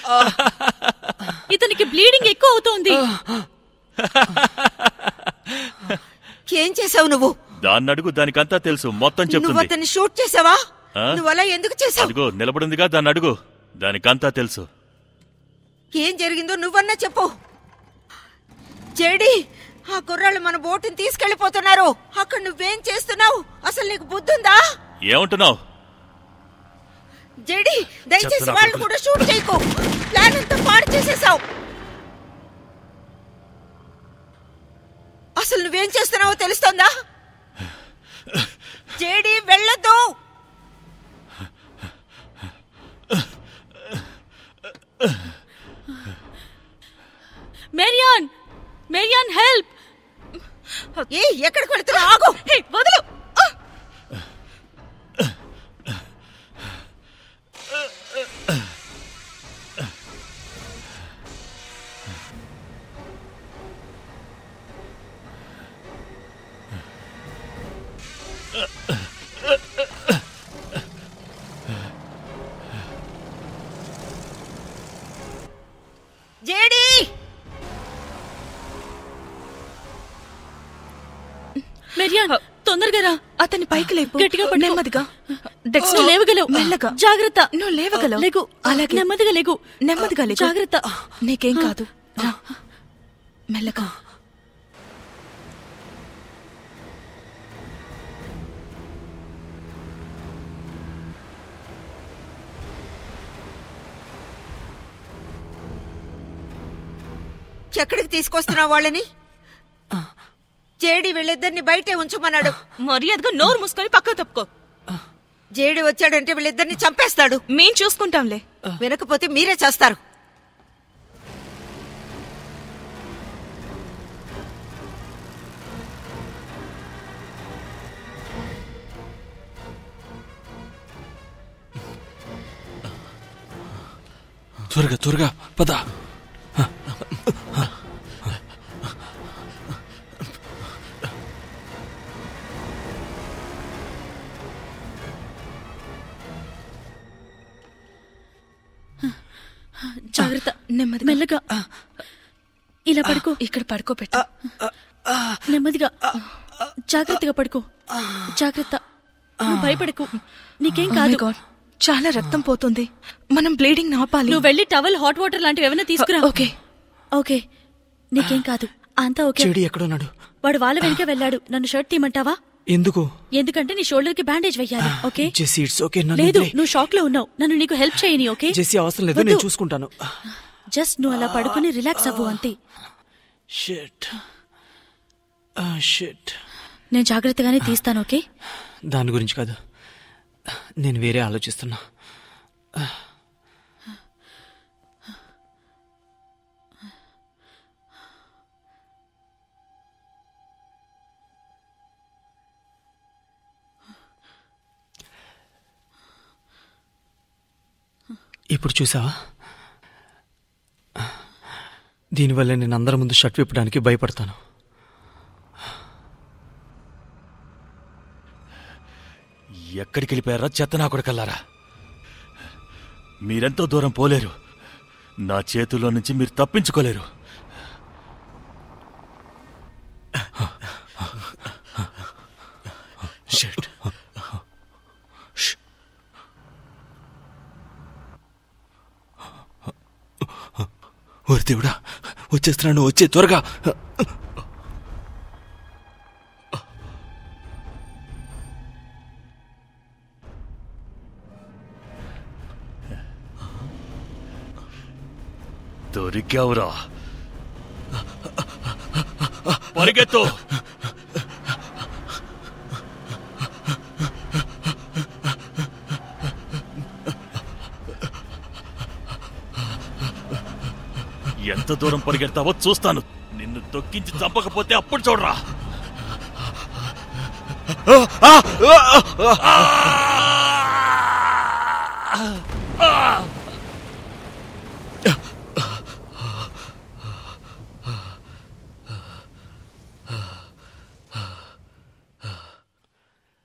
ఇతనికి బ్లీడింగ్ ఎక్కువ అవుతోంది ఏం చేసావు నువ్వు దాన్ని అడుగు దానికంతా తెలుసు మొత్తం నువ్వు చెప్తుంది అతన్ని షూట్ చేసావా ఆ? నువ్వు అలా ఎందుకు చేసావు అదిగో నిలబడిందిగా దాన్ని అడుగు దానికంతా తెలుసు ఏం జరిగిందో నువ్వన్నా చెప్పు జేడి ఆ కుర్రాళ్ళు మన బోటుని తీసుకెళ్లిపోతున్నారు అక్కడ నువ్వేం చేస్తున్నావు అసలు నీకు బుద్ధుందా ఏమంటున్నావు జేడి దయచేసి చెత్తనా వాళ్ళు కొడుకులు. కూడా షూట్ చేయకు ప్లాన్ అంతా పాడు చేసేసావు అసలు నువ్వేం చేస్తున్నావో తెలుస్తోందా జేడి వెళ్ళొద్దు మేరియాన్ మేరియాన్ హెల్ప్ ఏ ఎక్కడికి వెళ్తున్నావు ఆగు వదులు జేడి మేరియాన్ తొందరగా రా అతని పైకి లేపు గట్టిగా పట్టుకో. నెమ్మదిగా నువ్వు లేవగలవు మెల్లగా జాగ్రత్త నువ్వు లేవగలవు లేకు అలాగే నెమ్మదిగా లేకు నెమ్మదిగా లేకు జాగ్రత్త నీకేం కాదు రా మెల్లగా ఎక్కడికి తీసుకొస్తున్నావు వాళ్ళని జేడి వీళ్ళిద్దరిని బయటే ఉంచమన్నాడు మర్యాదగా నోరు మూసుకొని పక్క తప్పుకో జేడి వచ్చాడంటే వీళ్ళిద్దరిని చంపేస్తాడు మేం చూసుకుంటాంలే వినకపోతే మీరే చేస్తారు త్వరగా త్వరగా పద జాగ్రత్త నెమ్మదిగా మెల్లగా ఇలా పడుకో ఇక్కడ పడుకోబెట్టు నెమ్మదిగా జాగ్రత్తగా పడుకో జాగ్రత్త నువ్వు భయపడకు నీకేం Oh my కాదు God. చాలా రక్తం పోతుంది మనం బ్లీడింగ్ ఆపాలి నువ్వు వెళ్ళి టవల్ హాట్ వాటర్ లాంటివి ఏమైనా తీసుకురా ఓకే ఓకే నీకేం కాదు అంతా ఓకే చెడి ఎక్కడున్నాడు వాడు వాళ్ళ వెనక వెళ్ళాడు నన్ను షర్ట్ తీయమంటావా ఎందుకు ఎందుకంటే నీ షోల్డర్ కి బ్యాండేజ్ వెయ్యాలి ఓకే జెస్సీ ఇట్స్ ఓకే నన్ను లేదు వదిలేయ్. నువ్వు షాక్ లో ఉన్నావు నన్ను నీకు హెల్ప్ చేయని ఓకే జెస్సీ అవసరం లేదు నేను వద్దు. చూసుకుంటాను జస్ట్ నువ్వు అలా పడుకుని రిలాక్స్ అవ్వు అంతే షిట్ షిట్ నేను జాగ్రత్తగానే తీస్తాను ఓకే దాని గురించి కాదు నేను వేరే ఆలోచిస్తున్నా ఇప్పుడు చూసావా దీనివల్ల నేను అందరి ముందు షర్ట్ విప్పడానికి భయపడతాను ఎక్కడికి వెళ్ళిపోయారా చెత్త నా కొడుకల్లారా మీరెంతో దూరం పోలేరు నా చేతుల్లో నుంచి మీరు తప్పించుకోలేరు షర్ట్ ఓరి దేవుడా వచ్చేస్తున్నాను వచ్చే త్వరగా దొరికావురా పరిగెత్తు ఎంత దూరం పరిగెడతావో చూస్తాను నిన్ను తొక్కించి చంపకపోతే అప్పుడు చూడరా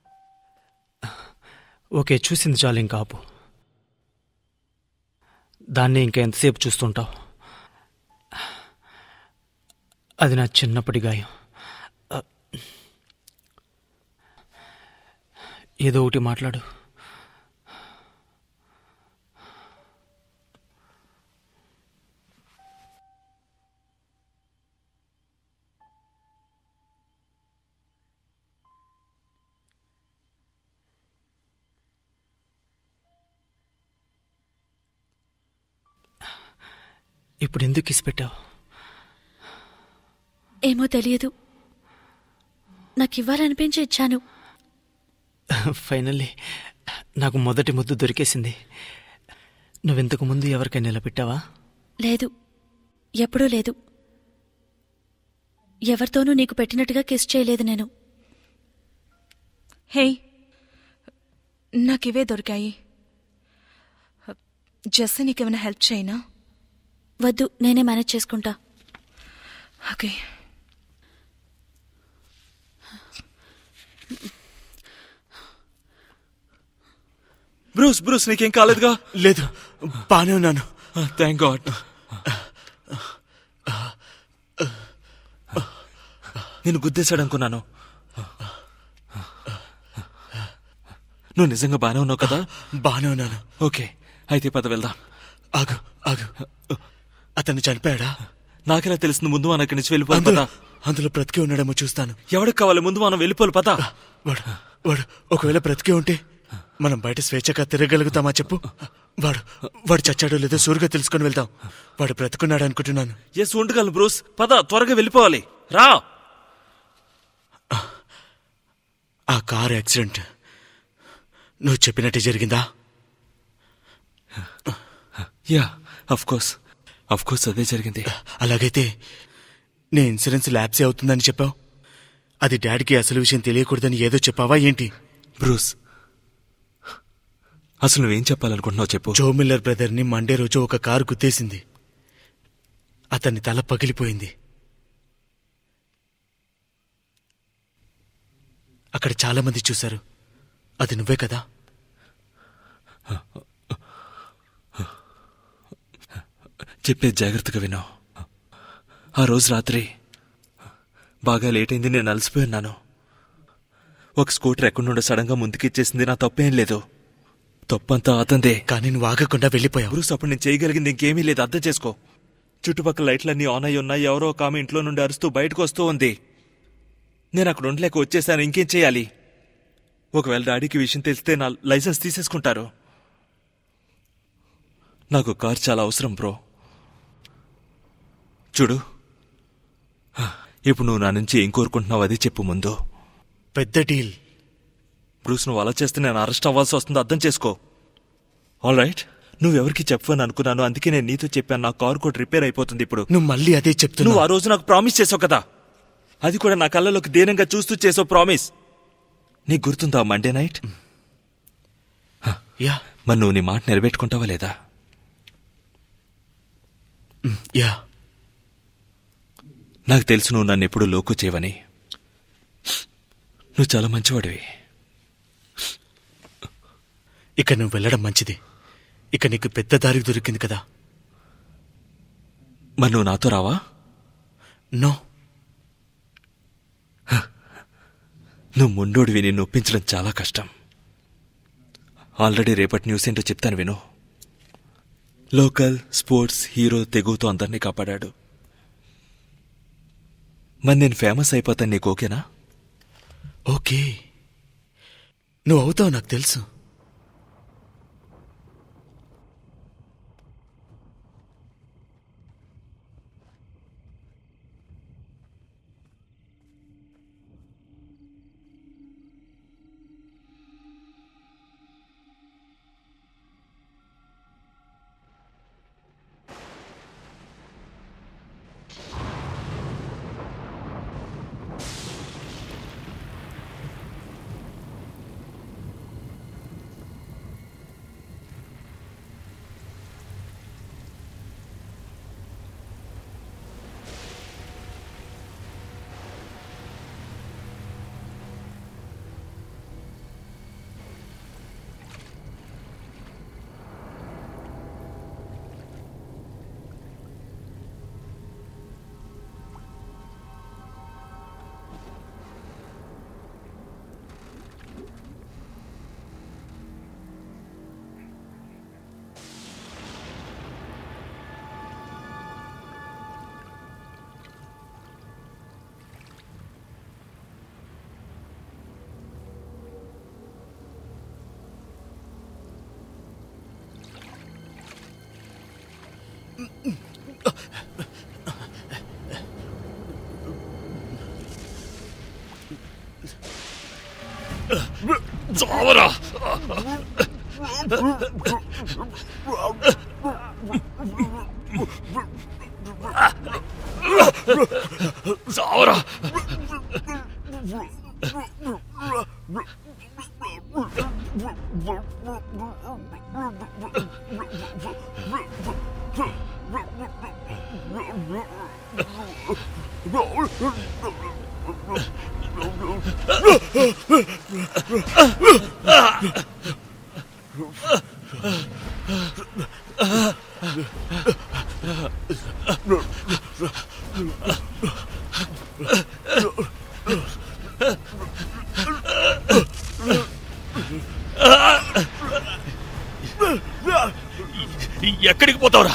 ఓకే చూసింది చాలు ఇంకా ఆపు దాన్ని ఇంకా ఎంతసేపు చూస్తుంటావు అది నా చిన్నప్పటి గాయం ఆ, ఏదో ఒకటి మాట్లాడు ఇప్పుడు ఎందుకు కిసి పెట్టావు ఏమో తెలియదు నాకు ఇవ్వాలనిపించి ఇచ్చాను ఫైనల్లీ నాకు మొదటి ముద్దు దొరికేసింది నువ్వింతకు ముందు ఎవరికైనా నిలబెట్టావా లేదు ఎప్పుడూ లేదు ఎవరితోనూ నీకు పెట్టినట్టుగా కిస్ చేయలేదు నేను హే నాకివే దొరికాయి జెస్సీ నీకేమైనా హెల్ప్ చేయనా వద్దు నేనే మేనేజ్ చేసుకుంటా ఓకే బ్రూస్ బ్రూస్ నీకేం కాలేదుగా లేదు బానే ఉన్నాను థ్యాంక్ గాడ్ నేను గుద్దేశాడు అనుకున్నాను నువ్వు నిజంగా బానే ఉన్నావు కదా బానే ఉన్నాను ఓకే అయితే పద వెళ్దాం ఆగు ఆగు అతను చనిపోయాడా నాకెలా తెలిసింది ముందు మనం ఇక్కడి నుంచి వెళ్ళిపోవాలి అందులో పద అందులో బ్రతికి ఉన్నాడేమో చూస్తాను ఎవరికి కావాలి ముందు మనం వెళ్ళిపోవాలి పద వాడు వాడు ఒకవేళ బ్రతికి ఉంటే మనం బయట స్వేచ్ఛగా తిరగలుగుతామా చెప్పు వాడు వాడు చచ్చాడో లేదో సూరుగా తెలుసుకొని వెళ్దాం వాడు బ్రతుకున్నాడు అనుకుంటున్నాను ఎస్ ఉండగలను బ్రూస్ పద త్వరగా వెళ్ళిపోవాలి రా ఆ కార్ యాక్సిడెంట్ నువ్వు చెప్పినట్టే జరిగిందా yeah of course of course అదే జరిగింది అలాగైతే నీ ఇన్సూరెన్స్ ల్యాప్సే అవుతుందని చెప్పావు అది డాడీకి అసలు విషయం తెలియకూడదని ఏదో చెప్పావా ఏంటి బ్రూస్ అసలు నువ్వేం చెప్పాలనుకుంటున్నావు చెప్పు జో మిల్లర్ బ్రదర్ని మండే రోజు ఒక కారు గుద్దేసింది అతని తల పగిలిపోయింది అక్కడ చాలా మంది చూశారు అది నువ్వే కదా చెప్పేది జాగ్రత్తగా విను ఆ రోజు రాత్రి బాగా లేట్ అయింది నేను అలసిపోయి ఉన్నాను ఒక స్కూటర్ ఎక్కడి నుండో సడన్ గా ముందుకిచ్చేసింది నా తప్పేం లేదు తప్పంతా అతందే కానీ నువ్వు ఆగకుండా వెళ్ళిపోయావు బ్రూస్ అప్పుడు నేను చేయగలిగింది ఇంకేమీ లేదు అర్థం చేసుకో చుట్టుపక్కల లైట్లన్నీ ఆన్ అయి ఉన్నాయి ఎవరో ఒక ఆమె ఇంట్లో నుండి అరుస్తూ బయటకు వస్తూ ఉంది నేను అక్కడ ఉండలేక వచ్చేసాను ఇంకేం చేయాలి ఒకవేళ డాడీకి ఈ విషయం తెలిస్తే నా లైసెన్స్ తీసేసుకుంటారు నాకు కార్ చాలా అవసరం బ్రో చూడు ఇప్పుడు నువ్వు నా నుంచి ఏం కోరుకుంటున్నావు అది చెప్పు ముందు పెద్ద డీల్ బ్రూస్ నువ్వు అలా చేస్తే నేను అరెస్ట్ అవ్వాల్సి వస్తుంది అర్థం చేసుకో ఆల్ రైట్ నువ్వెవరికి చెప్పని అనుకున్నాను అందుకే నేను నీతో చెప్పాను నా కార్ కూడా రిపేర్ అయిపోతుంది ఇప్పుడు నువ్వు మళ్ళీ అదే నువ్వు చెప్తున్నావు ఆ రోజు నాకు ప్రామిస్ చేసావు కదా అది కూడా నా కళ్ళలోకి దీనంగా చూస్తూ చేసావు ప్రామిస్ నీకు గుర్తుందా మండే నైట్ యా మరి నువ్వు నీ మాట నిలబెట్టుకుంటావా లేదా యా నాకు తెలుసు నువ్వు నన్ను ఎప్పుడు లోకు చేయవని నువ్వు చాలా మంచివాడివి ఇక నువ్వు వెళ్ళడం మంచిది ఇక నీకు పెద్ద దారి దొరికింది కదా మరి నువ్వు నాతో రావా నో నువ్వు ముండోడివి నిన్ను ఒప్పించడం చాలా కష్టం ఆల్రెడీ రేపటి న్యూస్ ఏంటో చెప్తాను విను లోకల్ స్పోర్ట్స్ హీరో తెగుతో అందరినీ కాపాడాడు మరి నేను ఫేమస్ అయిపోతాను నీకు ఓకేనా ఓకే నువ్వు అవుతావు నాకు తెలుసు చావరా చావరా ఎక్కడికి పోతావురా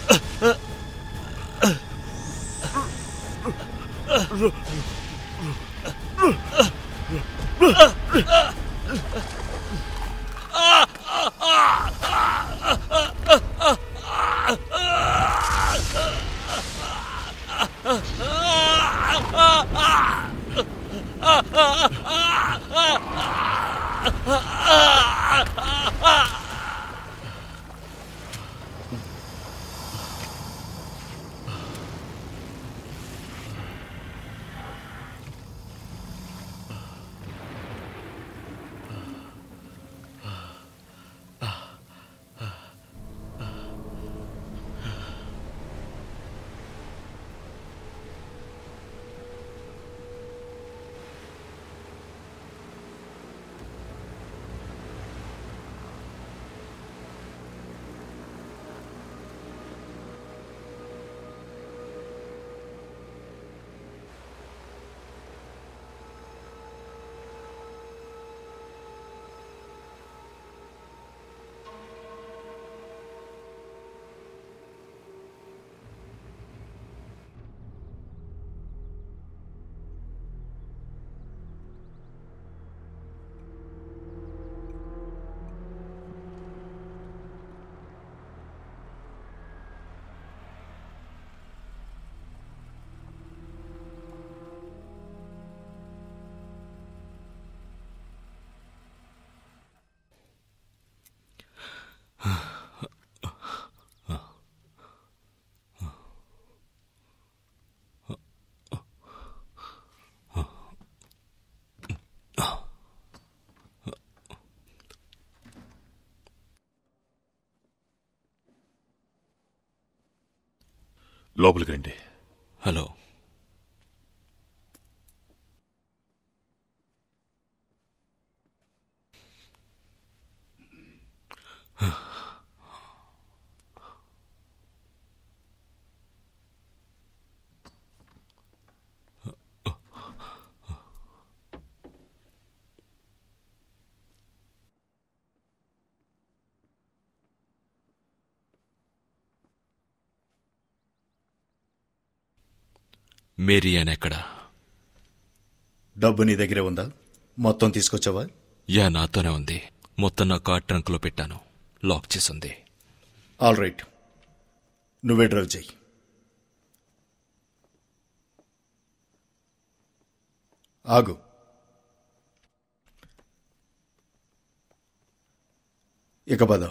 లోపలికి రండి హలో మేరీ అని ఎక్కడా డబ్బు నీ దగ్గరే ఉందా మొత్తం తీసుకొచ్చావా యా నాతోనే ఉంది మొత్తం నా కార్ ట్రంక్లో పెట్టాను లాక్ చేసుంది ఆల్ రైట్ నువ్వే డ్రైవ్ చెయ్యి ఆగు ఇక పద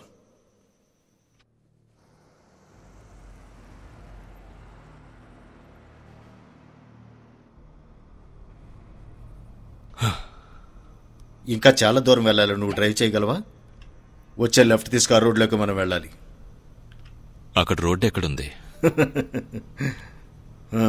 ఇంకా చాలా దూరం వెళ్ళాలి నువ్వు డ్రైవ్ చేయగలవా వచ్చే లెఫ్ట్ తీసుకు ఆ రోడ్లోకి మనం వెళ్ళాలి అక్కడ రోడ్డు ఎక్కడుంది ఆ.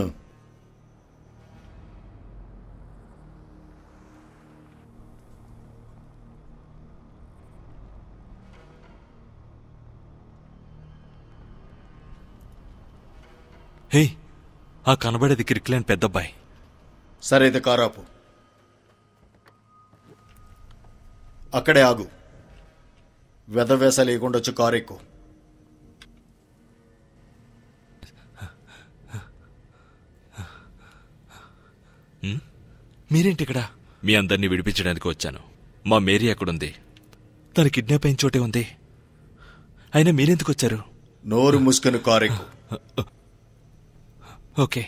హే ఆ కనబడేది కిరిక్లేని పెద్దబ్బాయి సరే అయితే కారు ఆపు అక్కడే ఆగు వెదవేస లేకుండా వచ్చి కారు ఎక్కువ మీరేంటి ఇక్కడ మీ అందరినీ విడిపించడానికి వచ్చాను మా మేరీ ఎక్కడుంది తన కిడ్నాప్ అయిన చోటే ఉంది అయినా మీరెందుకు వచ్చారు నోరు మూసుకుని కారెక్కు ఓకే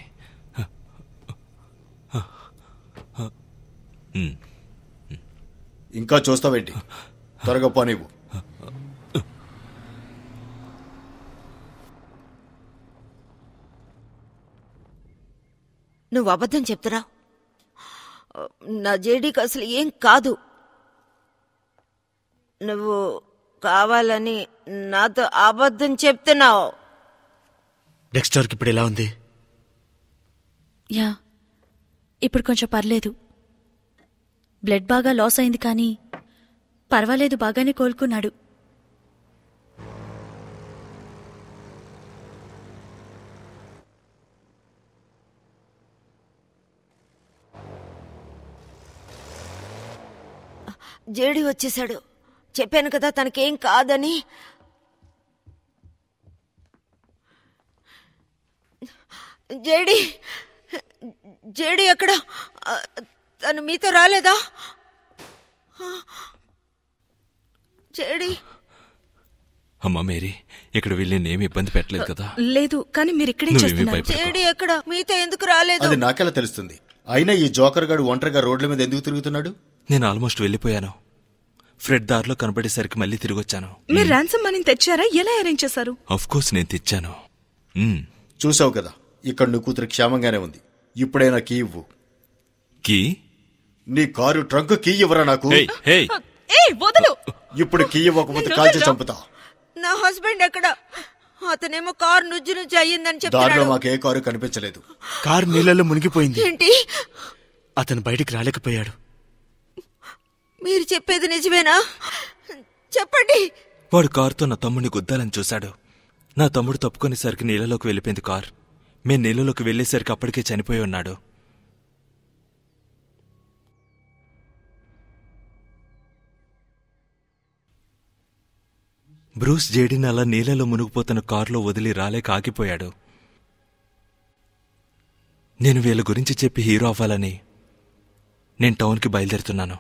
ఇంకా చూస్తావేంటి త్వరగా పోనివ్వు నువ్వు అబద్ధం చెప్తున్నావు నా జేడీకి అసలు ఏం కాదు నువ్వు కావాలని నాతో అబద్ధం చెప్తున్నావు డెక్స్టర్కి ఇప్పుడు ఎలా ఉంది యా ఇప్పుడు కొంచెం పర్లేదు బ్లడ్ బాగా లాస్ అయింది కానీ పర్వాలేదు బాగానే కోలుకున్నాడు జేడీ వచ్చేసాడు చెప్పాను కదా తనకేం కాదని జేడీ జేడీ ఎక్కడ ఆ, తను మీతో రాలేదా జేడీ అమ్మా మేరీ ఇక్కడ వీళ్ళు నేనేమి ఇబ్బంది పెట్టలేదు కదా లేదు కానీ మీరు ఇక్కడే నువ్వేమీ చేస్తున్నారు భయపడకు. జేడీ ఎక్కడ మీతో ఎందుకు రాలేదు అది నాకెలా తెలుస్తుంది అయినా ఈ జోకర్ గాడు ఒంటరిగా రోడ్ల మీద ఎందుకు తిరుగుతున్నాడు నేను ఆల్మోస్ట్ వెళ్ళిపోయాను ఫ్రెడ్ దారిలో కనబడేసరికి మళ్ళీ తిరిగి వచ్చాను మీరు ర్యాన్సమ్ మనీని తెచ్చారా ఎలా అరేంజ్ చేశారు ఆఫ్ కోర్స్ నేను తెచ్చాను మ్మ్. చూసావు కదా ఇక్కడ నీ కూతురు క్షేమంగానే ఉంది ఇప్పుడైనా కీ ఇవ్వు కీ నీ కారు ట్రంక్ కీ ఇవ్వరా నాకు హేయ్, హేయ్. ఏ వదలు ఇప్పుడు కీ ఇవ్వకపోతే కాల్చి చంపుతా నా హస్బెండ్ ఎక్కడ అతనేమో కారు నుజ్జు నుంచి అయ్యిందని దారిలో చెప్తున్నాడు మాకు ఏ కారు కనిపించలేదు కారు నీళ్ళలో మునిగిపోయింది ఏంటి అతను బయటికి రాలేకపోయాడు మీరు చెప్పేది నిజమేనా చెప్పండి వాడు కారుతో నా తమ్ముడిని గుద్దాలని చూశాడు నా తమ్ముడు తప్పుకునేసరికి నీళ్ళలోకి వెళ్ళిపోయింది కార్ మేం నీళ్ళలోకి వెళ్ళేసరికి అప్పటికే చనిపోయి ఉన్నాడు బ్రూస్ జేడీని అలా నీళ్ళలో మునిగిపోతున్న కారులో వదిలి రాలేక ఆగిపోయాడు నేను వీళ్ళ గురించి చెప్పి హీరో అవ్వాలని నేను టౌన్కి బయలుదేరుతున్నాను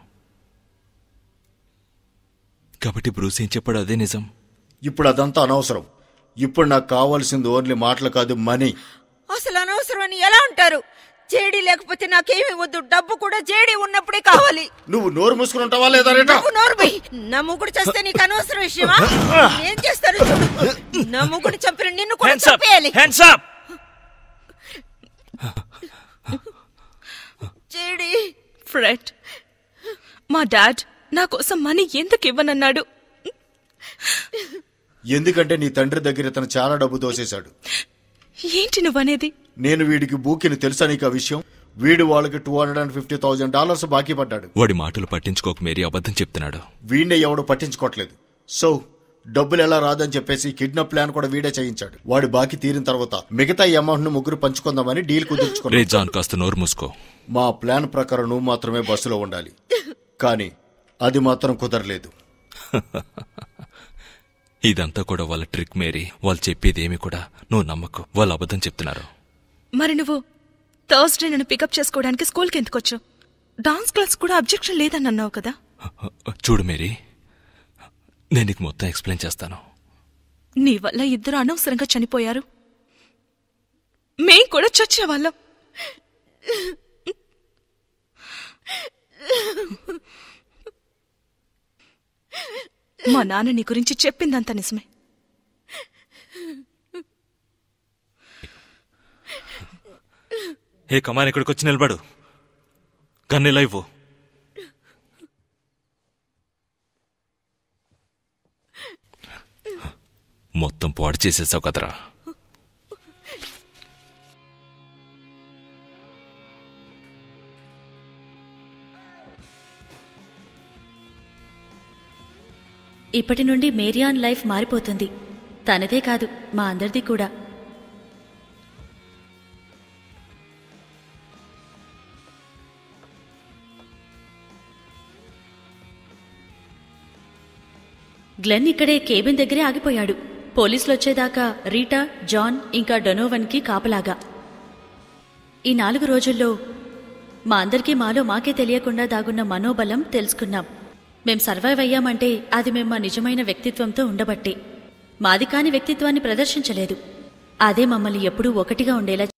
కాబట్టి బ్రూస్ ఏం చెప్పాడు అదే నిజం ఇప్పుడు అదంతా అనవసరం ఇప్పుడు నాకు కావాల్సింది ఓన్లీ మాటలు కాదు మనీ అసలు అనవసరం అని ఎలా అంటారు జేడీ లేకపోతే నాకేమీ వద్దు డబ్బు కూడా జేడీ ఉన్నప్పుడే కావాలి నువ్వు నోరు మూసుకుని ఉంటావా లేదా రేటా నువ్వు నోర్మి నా ముగ్గుడు చేస్తే నీకు అనవసరం విషయమా ఏం చేస్తారు చూడు నా ముగ్గుడు చంపిన నిన్ను కూడా హ్యాండ్స్ అప్ చంపేయాలి హ్యాండ్స్ అప్ జేడీ ఫ్రెడ్ మా డాడ్ నా కోసం మనీ ఎందుకు ఇవ్వనన్నాడు ఎందుకంటే నీ తండ్రి దగ్గర తను చాలా డబ్బు దోసేశాడు ఏంటి నువ్వనేది నేను వీడికి బూకిని తెలుసా నీకు ఆ విషయం వీడు వాళ్ళకి two hundred and fifty thousand dollars బాకీ పడ్డాడు వాడి మాటలు పట్టించుకోక మేరీ అబద్ధం చెప్తున్నాడు వీడిని ఎవడు పట్టించుకోవట్లేదు సో డబ్బులు ఎలా రాదని చెప్పేసి కిడ్నాప్ ప్లాన్ కూడా వీడే చేయించాడు వాడి బాకీ తీరిన తర్వాత మిగతా ఈ అమౌంట్ ను ముగ్గురు పంచుకుందామని డీల్ రే కుదుర్చుకున్నాడు జాన్ కాస్త నోరు మూసుకో మా ప్లాన్ ప్రకారం నువ్వు మాత్రమే బస్సులో ఉండాలి కానీ అది మాత్రం కుదరలేదు ఇదంతా కూడా వాళ్ళ ట్రిక్ మేరీ వాళ్ళు చెప్పేది ఏమి కూడా నువ్వు నమ్మకు వాళ్ళు అబద్ధం చెప్తున్నారు మరి నువ్వు థర్స్డే నన్ను పికప్ చేసుకోవడానికి స్కూల్కి ఎందుకు వచ్చావు డాన్స్ క్లాస్ కూడా అబ్జెక్షన్ లేదని అన్నావు కదా చూడు మేరీ నేను నీకు మొత్తం ఎక్స్ప్లెయిన్ చేస్తాను నీ వల్ల ఇద్దరు అనవసరంగా చనిపోయారు మేం కూడా చచ్చేవాళ్ళం మా నాన్న నీ గురించి చెప్పిందంత నిజమే హే కమాన్ ఇక్కడికి వచ్చి నిలబడు కన్నెలా ఇవ్వు మొత్తం పాడు చేసేసావు కదరా ఇప్పటి నుండి మేరియాన్ లైఫ్ మారిపోతుంది తనదే కాదు మా అందరిది కూడా గ్లెన్ ఇక్కడే కేబిన్ దగ్గరే ఆగిపోయాడు పోలీసులు వచ్చేదాకా రీటా జాన్ ఇంకా డొనోవన్కి కాపలాగా ఈ నాలుగు రోజుల్లో మా అందరికీ మాలో మాకే తెలియకుండా దాగున్న మనోబలం తెలుసుకున్నాం మేం సర్వైవ్ అయ్యామంటే అది మేము మా నిజమైన వ్యక్తిత్వంతో ఉండబట్టే మాది కాని వ్యక్తిత్వాన్ని ప్రదర్శించలేదు అదే మమ్మల్ని ఎప్పుడూ ఒకటిగా ఉండేలా